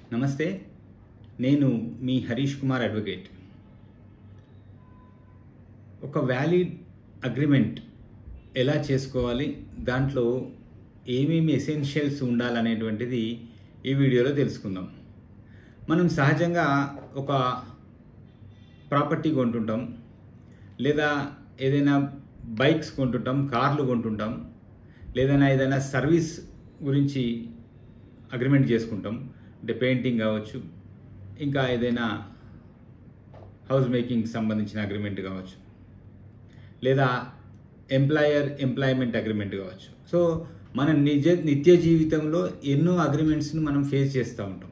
నమస్తే నేను మీ హరీష్ కుమార్ అడ్వకేట్ ఒక వ్యాలిడ్ అగ్రిమెంట్ ఎలా చేసుకోవాలి దాంట్లో ఏమేమి ఎసెన్షియల్స్ ఉండాలనేటువంటిది ఈ వీడియోలో తెలుసుకుందాం మనం సహజంగా ఒక ప్రాపర్టీ కొంటుంటాం లేదా ఏదైనా బైక్స్ కొంటుంటాం కార్లు కొంటుంటాం లేదైనా ఏదైనా సర్వీస్ గురించి అగ్రిమెంట్ చేసుకుంటాం అంటే పెయింటింగ్ కావచ్చు ఇంకా ఏదైనా హౌస్ మేకింగ్ సంబంధించిన అగ్రిమెంట్ కావచ్చు లేదా ఎంప్లాయర్ ఎంప్లాయ్మెంట్ అగ్రిమెంట్ కావచ్చు సో మన నిజ నిత్య జీవితంలో ఎన్నో అగ్రిమెంట్స్ని మనం ఫేస్ చేస్తూ ఉంటాం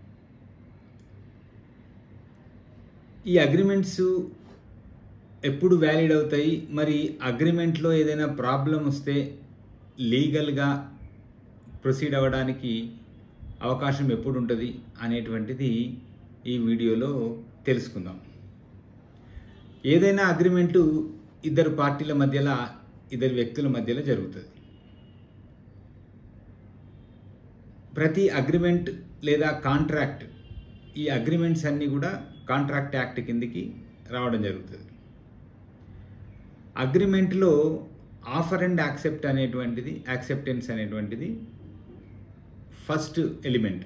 ఈ అగ్రిమెంట్స్ ఎప్పుడు వ్యాలిడ్ అవుతాయి మరి అగ్రిమెంట్లో ఏదైనా ప్రాబ్లం వస్తే లీగల్గా ప్రొసీడ్ అవ్వడానికి అవకాశం ఎప్పుడు ఉంటుంది అనేటువంటిది ఈ వీడియోలో తెలుసుకుందాం ఏదైనా అగ్రిమెంటు ఇద్దరు పార్టీల మధ్యలో ఇద్దరు వ్యక్తుల మధ్యలో జరుగుతుంది ప్రతి అగ్రిమెంట్ లేదా కాంట్రాక్ట్ ఈ అగ్రిమెంట్స్ అన్నీ కూడా కాంట్రాక్ట్ యాక్ట్ కిందికి రావడం జరుగుతుంది అగ్రిమెంట్లో ఆఫర్ అండ్ యాక్సెప్ట్ అనేటువంటిది యాక్సెప్టెన్స్ అనేటువంటిది ఫస్ట్ ఎలిమెంట్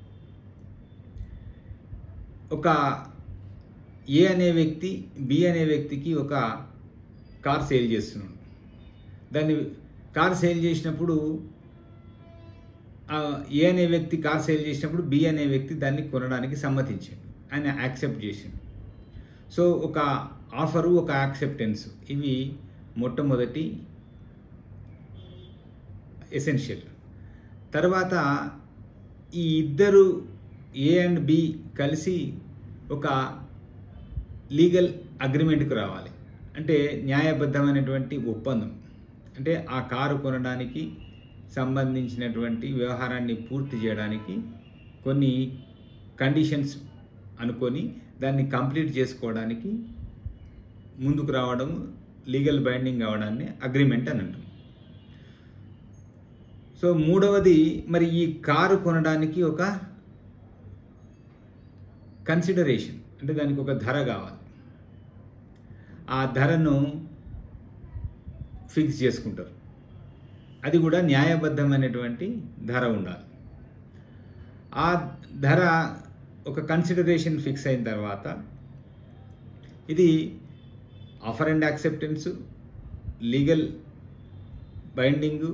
ఒక ఏ అనే వ్యక్తి బి అనే వ్యక్తికి ఒక కార్ సేల్ చేస్తున్నాడు దాన్ని కార్ సేల్ చేసినప్పుడు ఏ అనే వ్యక్తి కార్ సేల్ చేసినప్పుడు బి అనే వ్యక్తి దాన్ని కొనడానికి సమ్మతించాడు ఆయన యాక్సెప్ట్ చేసిండు సో ఒక ఆఫరు ఒక యాక్సెప్టెన్స్ ఇవి మొట్టమొదటి ఎసెన్షియల్ తర్వాత ఈ ఇద్దరు ఏ అండ్ బి కలిసి ఒక లీగల్ అగ్రిమెంట్కి రావాలి అంటే న్యాయబద్ధమైనటువంటి ఒప్పందం అంటే ఆ కారు కొనడానికి సంబంధించినటువంటి వ్యవహారాన్ని పూర్తి చేయడానికి కొన్ని కండిషన్స్ అనుకొని దాన్ని కంప్లీట్ చేసుకోవడానికి ముందుకు రావడం లీగల్ బైండింగ్ అవడాన్ని అగ్రిమెంట్ అని అంటాం సో మూడవది మరి ఈ కారు కొనడానికి ఒక కన్సిడరేషన్ అంటే దానికి ఒక ధర కావాలి ఆ ధరను ఫిక్స్ చేసుకుంటారు అది కూడా న్యాయబద్ధమైనటువంటి ధర ఉండాలి ఆ ధర ఒక కన్సిడరేషన్ ఫిక్స్ అయిన తర్వాత ఇది offer and acceptance legal binding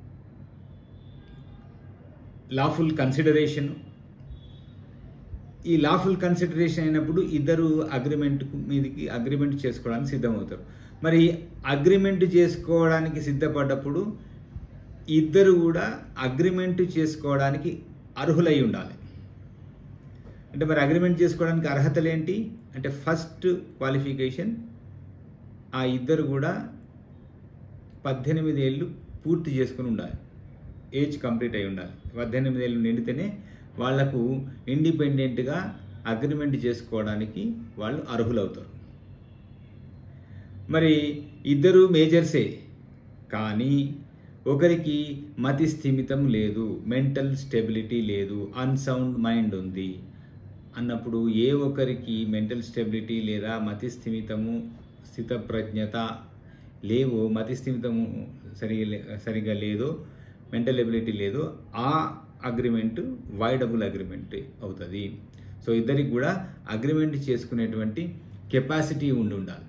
lawful consideration ఈ లాఫుల్ కన్సిడరేషన్ అయినప్పుడు ఇద్దరు అగ్రిమెంట్ మీదకి అగ్రిమెంట్ చేసుకోవడానికి సిద్ధమవుతారు మరి అగ్రిమెంట్ చేసుకోవడానికి సిద్ధపడ్డప్పుడు ఇద్దరు కూడా అగ్రిమెంట్ చేసుకోవడానికి అర్హులై ఉండాలి అంటే మరి అగ్రిమెంట్ చేసుకోవడానికి అర్హతలు ఏంటి అంటే ఫస్ట్ క్వాలిఫికేషన్ ఆ ఇద్దరు కూడా పద్దెనిమిది ఏళ్ళు పూర్తి చేసుకుని ఉండాలి ఏజ్ కంప్లీట్ అయి ఉండాలి పద్దెనిమిది ఏళ్ళు నిండితేనే వాళ్లకు ఇండిపెండెంట్గా అగ్రిమెంట్ చేసుకోవడానికి వాళ్ళు అర్హులవుతారు మరి ఇద్దరు మేజర్సే కానీ ఒకరికి మతి స్థిమితం లేదు మెంటల్ స్టెబిలిటీ లేదు అన్సౌండ్ మైండ్ ఉంది అన్నప్పుడు ఏ ఒక్కరికి మెంటల్ స్టెబిలిటీ లేదా మతి స్థిమితము స్థితప్రజ్ఞత లేవో మతి స్థిమితము సరిగా సరిగా లేదో మెంటల్ ఎబిలిటీ లేదో ఆ అగ్రిమెంట్ వైడబుల్ అగ్రిమెంట్ అవుతుంది సో ఇద్దరికి కూడా అగ్రిమెంట్ చేసుకునేటువంటి కెపాసిటీ ఉండి ఉండాలి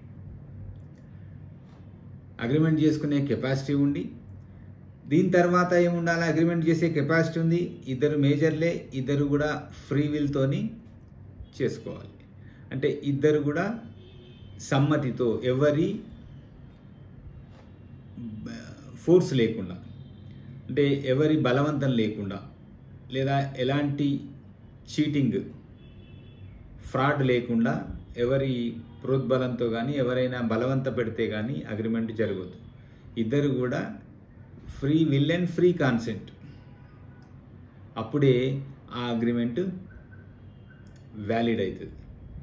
అగ్రిమెంట్ చేసుకునే కెపాసిటీ ఉండి దీని తర్వాత ఏముండాలి అగ్రిమెంట్ చేసే కెపాసిటీ ఉంది ఇద్దరు మేజర్లే ఇద్దరు కూడా ఫ్రీ విల్తోని చేసుకోవాలి అంటే ఇద్దరు కూడా సమ్మతితో ఎవరి ఫోర్స్ లేకుండా అంటే ఎవరి బలవంతం లేకుండా లేదా ఎలాంటి చీటింగ్ ఫ్రాడ్ లేకుండా ఎవరి ప్రోద్బలంతో కానీ ఎవరైనా బలవంత పెడితే కానీ అగ్రిమెంట్ జరగదు ఇద్దరు కూడా free will and free consent అప్పుడే ఆ అగ్రిమెంట్ వ్యాలిడ్ అవుతుంది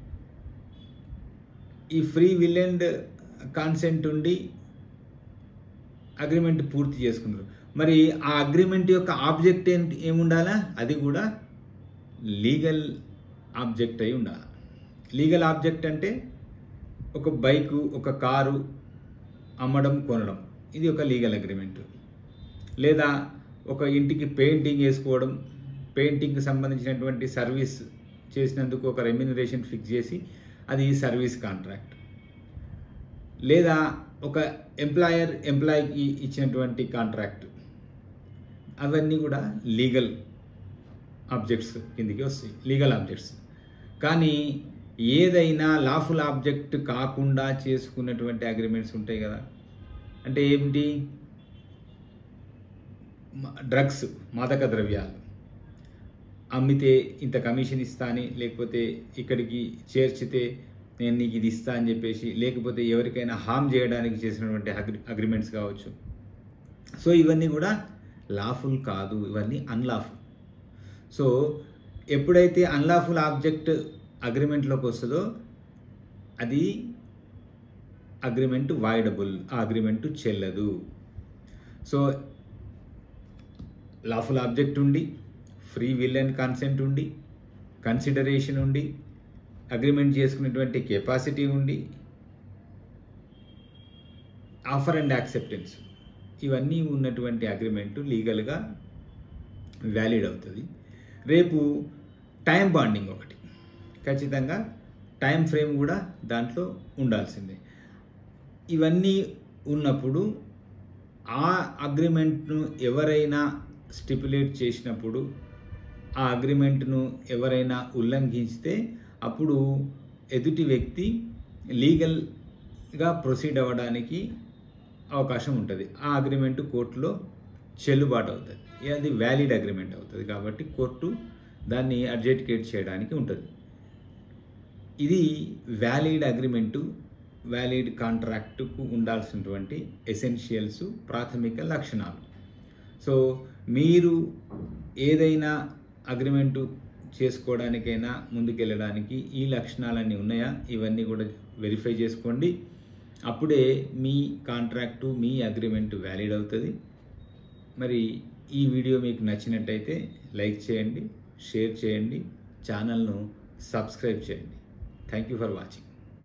ఈ ఫ్రీ విల్ అండ్ కాన్సెంట్ ఉండి అగ్రిమెంట్ పూర్తి చేసుకున్నారు మరి ఆ అగ్రిమెంట్ యొక్క ఆబ్జెక్ట్ ఏంటి ఏముండాలా అది కూడా లీగల్ ఆబ్జెక్ట్ అయి ఉండాలి లీగల్ ఆబ్జెక్ట్ అంటే ఒక బైకు ఒక కారు అమ్మడం కొనడం ఇది ఒక లీగల్ అగ్రిమెంట్ లేదా ఒక ఇంటికి పెయింటింగ్ వేసుకోవడం పెయింటింగ్కి సంబంధించినటువంటి సర్వీస్ చేసినందుకు ఒక రెమ్యునరేషన్ ఫిక్స్ చేసి అది సర్వీస్ కాంట్రాక్ట్ లేదా ఒక ఎంప్లాయర్ ఎంప్లాయీకి ఇచ్చినటువంటి కాంట్రాక్ట్ అవన్నీ కూడా లీగల్ ఆబ్జెక్ట్స్ కిందికి వస్తాయి లీగల్ ఆబ్జెక్ట్స్ కానీ ఏదైనా లాఫుల్ ఆబ్జెక్ట్ కాకుండా చేసుకున్నటువంటి అగ్రిమెంట్స్ ఉంటాయి కదా అంటే ఏమిటి డ్రగ్స్ మాదక ద్రవ్యాలు అమ్మితే ఇంత కమిషన్ ఇస్తా అని లేకపోతే ఇక్కడికి చేర్చితే నేను నీకు ఇది ఇస్తా అని చెప్పేసి లేకపోతే ఎవరికైనా హామ్ చేయడానికి చేసినటువంటి అగ్రి అగ్రిమెంట్స్ కావచ్చు సో ఇవన్నీ కూడా లాఫుల్ కాదు ఇవన్నీ అన్లాఫుల్ సో ఎప్పుడైతే అన్లాఫుల్ ఆబ్జెక్ట్ అగ్రిమెంట్లోకి వస్తుందో అది అగ్రిమెంట్ వాయిడబుల్ ఆ అగ్రిమెంట్ చెల్లదు సో లాఫుల్ ఆబ్జెక్ట్ ఉండి ఫ్రీ విల్ అండ్ కన్సెంట్ ఉండి కన్సిడరేషన్ ఉండి అగ్రిమెంట్ చేసుకునేటువంటి కెపాసిటీ ఉండి ఆఫర్ అండ్ యాక్సెప్టెన్స్ ఇవన్నీ ఉన్నటువంటి అగ్రిమెంట్ లీగల్గా వ్యాలిడ్ అవుతుంది రేపు టైం బాండింగ్ ఒకటి ఖచ్చితంగా టైం ఫ్రేమ్ కూడా దాంట్లో ఉండాల్సిందే ఇవన్నీ ఉన్నప్పుడు ఆ అగ్రిమెంట్ను ఎవరైనా స్టిపులేట్ చేసినప్పుడు ఆ అగ్రిమెంట్ను ఎవరైనా ఉల్లంఘించితే అప్పుడు ఎదుటి వ్యక్తి లీగల్గా ప్రొసీడ్ అవ్వడానికి అవకాశం ఉంటుంది ఆ అగ్రిమెంట్ కోర్టులో చెల్లుబాటు అవుతుంది అది వ్యాలిడ్ అగ్రిమెంట్ అవుతుంది కాబట్టి కోర్టు దాన్ని అడ్జెటికేట్ చేయడానికి ఉంటుంది ఇది వ్యాలిడ్ అగ్రిమెంటు వ్యాలిడ్ కాంట్రాక్టుకు ఉండాల్సినటువంటి ఎసెన్షియల్స్ ప్రాథమిక లక్షణాలు సో మీరు ఏదైనా అగ్రిమెంటు చేసుకోవడానికైనా ముందుకెళ్ళడానికి ఈ లక్షణాలన్నీ ఉన్నాయా ఇవన్నీ కూడా వెరిఫై చేసుకోండి అప్పుడే మీ కాంట్రాక్టు మీ అగ్రిమెంట్ వ్యాలిడ్ అవుతుంది మరి ఈ వీడియో మీకు నచ్చినట్టయితే లైక్ చేయండి షేర్ చేయండి ఛానల్ను సబ్స్క్రైబ్ చేయండి థ్యాంక్ యూ ఫర్ వాచింగ్